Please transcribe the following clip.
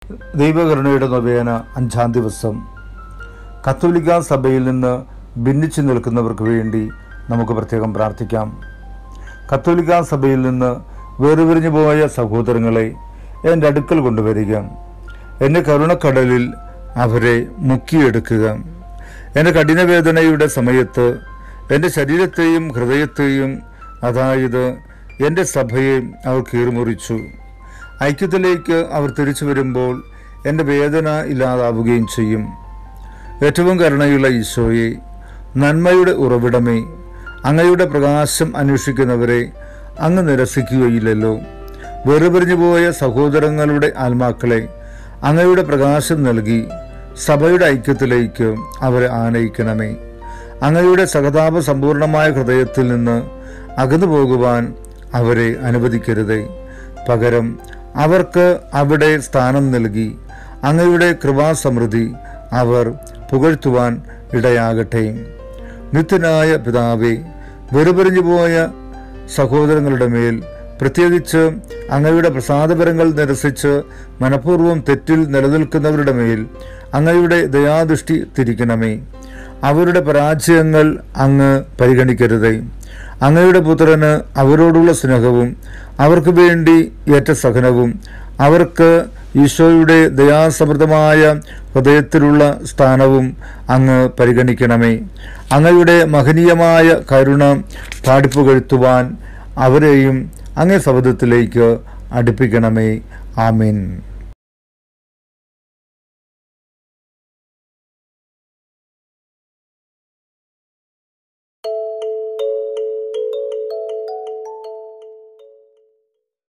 ദൈവകരുണയുടെ നൊവേന അഞ്ചാം ദിവസം കത്തോലിക്ക സഭയിൽ നിന്ന് ഭിന്നിച്ചു നിൽക്കുന്നവർക്ക് വേണ്ടി നമുക്ക് പ്രത്യേകം പ്രാർത്ഥിക്കാം കത്തോലിക്ക സഭയിൽ നിന്ന് വേറുപിരിഞ്ഞു പോയ സഹോദരങ്ങളെ എൻ്റെ അടുക്കൽ കൊണ്ടുവരിക എൻ്റെ കരുണക്കടലിൽ അവരെ മുക്കിയെടുക്കുക എൻ്റെ കഠിനവേദനയുടെ സമയത്ത് എൻ്റെ ശരീരത്തെയും ഹൃദയത്തെയും അതായത് എൻ്റെ സഭയെ അവർ കീറുമുറിച്ചു ഐക്യത്തിലേക്ക് അവർ തിരിച്ചു വരുമ്പോൾ എൻ്റെ വേദന ഇല്ലാതാവുകയും ചെയ്യും ഏറ്റവും കരുണയുള്ള ഈശോയെ നന്മയുടെ ഉറവിടമേ അങ്ങയുടെ പ്രകാശം അന്വേഷിക്കുന്നവരെ അങ്ങ് നിരസിക്കുകയില്ലല്ലോ വേറുപിരിഞ്ഞു പോയ സഹോദരങ്ങളുടെ ആത്മാക്കളെ അങ്ങയുടെ പ്രകാശം നൽകി സഭയുടെ ഐക്യത്തിലേക്ക് അവരെ ആനയിക്കണമേ അങ്ങയുടെ സഹതാപ സമ്പൂർണമായ ഹൃദയത്തിൽ നിന്ന് അകന്നു പോകുവാൻ അവരെ അനുവദിക്കരുതേ പകരം അവർക്ക് അവിടെ സ്ഥാനം നൽകി അങ്ങയുടെ കൃപാസമൃദ്ധി അവർ പുകഴ്ത്തുവാൻ ഇടയാകട്ടെ നിത്യനായ പിതാവേ വെറുപെറിഞ്ഞു പോയ സഹോദരങ്ങളുടെ മേൽ പ്രത്യേകിച്ച് അങ്ങയുടെ പ്രസാദപരങ്ങൾ നിരസിച്ച് മനഃപൂർവ്വം തെറ്റിൽ നിലനിൽക്കുന്നവരുടെ മേൽ അങ്ങയുടെ ദയാദൃഷ്ടി തിരിക്കണമേ അവരുടെ പരാജയങ്ങൾ അങ്ങ് പരിഗണിക്കരുതേ അങ്ങയുടെ പുത്രന് അവരോടുള്ള സ്നേഹവും അവർക്ക് വേണ്ടി ഏറ്റ സഹനവും അവർക്ക് ഈശോയുടെ ദയാസമൃദ്ധമായ ഹൃദയത്തിലുള്ള സ്ഥാനവും അങ്ങ് പരിഗണിക്കണമേ അങ്ങയുടെ മഹനീയമായ കരുണ പാടിപ്പുകഴ്ത്തുവാൻ അവരെയും അങ്ങേ സബദത്തിലേക്ക് അടുപ്പിക്കണമേ ആമീൻ